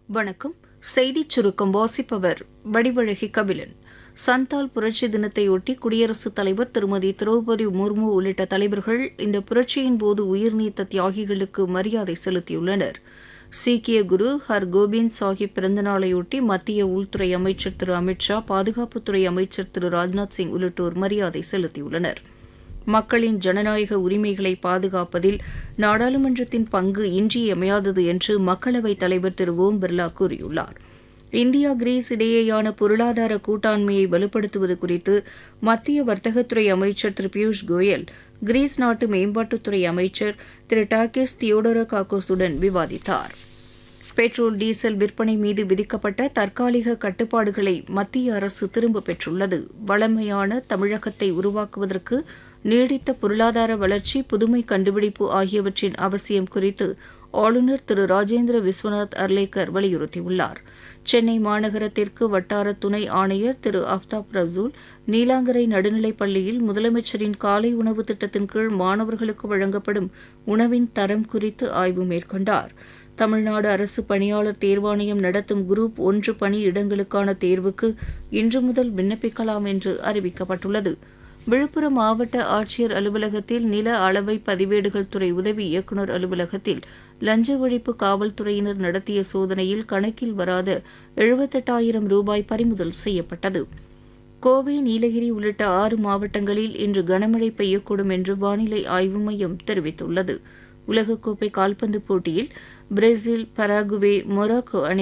வணக்கம் செய்திச் சுருக்கம் வாசிப்பவர் வடிவழகி கபிலன் சந்தால் புரட்சி தினத்தையொட்டி குடியரசுத் தலைவர் திருமதி திரௌபதி முர்மு உள்ளிட்ட தலைவர்கள் இந்த புரட்சியின் போது உயிர்நீத்த தியாகிகளுக்கு மரியாதை செலுத்தியுள்ளனர் சீக்கிய குரு ஹர் கோபிந்த் சாஹிப் பிறந்தநாளையொட்டி மத்திய உள்துறை அமைச்சர் திரு அமித் ஷா பாதுகாப்புத்துறை அமைச்சர் திரு ராஜ்நாத் சிங் உள்ளிட்டோர் மரியாதை செலுத்தியுள்ளனர் மக்களின் ஜனநாயக உரிமைகளை பாதுகாப்பதில் நாடாளுமன்றத்தின் பங்கு இன்றியமையாதது என்று மக்களவைத் தலைவர் திரு ஓம் பிர்லா கூறியுள்ளார் இந்தியா கிரீஸ் இடையேயான பொருளாதார கூட்டாண்மையை வலுப்படுத்துவது குறித்து மத்திய வர்த்தகத்துறை அமைச்சர் திரு பியூஷ் கோயல் கிரீஸ் நாட்டு மேம்பாட்டுத்துறை அமைச்சர் திரு டாக்கிஸ் தியோடோரகாக்கோஸுடன் விவாதித்தார் பெட்ரோல் டீசல் விற்பனை மீது விதிக்கப்பட்ட தற்காலிக கட்டுப்பாடுகளை மத்திய அரசு திரும்பப் பெற்றுள்ளது வளமையான தமிழகத்தை உருவாக்குவதற்கு நீடித்த பொருளாதார வளர்ச்சி புதுமை கண்டுபிடிப்பு ஆகியவற்றின் அவசியம் குறித்து ஆளுநர் திரு ராஜேந்திர விஸ்வநாத் அர்லேக்கர் வலியுறுத்தியுள்ளார் சென்னை மாநகர தெற்கு வட்டார துணை ஆணையர் திரு அஃப்தாப் ரசூல் நீலாங்கரை நடுநிலைப் பள்ளியில் முதலமைச்சரின் காலை உணவு திட்டத்தின் கீழ் மாணவர்களுக்கு வழங்கப்படும் உணவின் தரம் குறித்து ஆய்வு மேற்கொண்டார் தமிழ்நாடு அரசு பணியாளர் தேர்வாணையம் நடத்தும் குரூப் ஒன்று பணி இடங்களுக்கான தேர்வுக்கு இன்று முதல் விண்ணப்பிக்கலாம் என்று அறிவிக்கப்பட்டுள்ளது விழுப்புரம் மாவட்ட ஆட்சியர் அலுவலகத்தில் நில அளவை பதிவேடுகள் துறை உதவி இயக்குநர் அலுவலகத்தில் லஞ்ச ஒழிப்பு காவல்துறையினர் நடத்திய சோதனையில் கணக்கில் வராத எழுபத்தெட்டாயிரம் ரூபாய் பறிமுதல் செய்யப்பட்டது கோவை நீலகிரி உள்ளிட்ட ஆறு மாவட்டங்களில் இன்று கனமழை பெய்யக்கூடும் என்று வானிலை ஆய்வு மையம் தெரிவித்துள்ளது உலகக்கோப்பை கால்பந்து போட்டியில் பிரேசில் பராகுவே மொராக்கோ அணி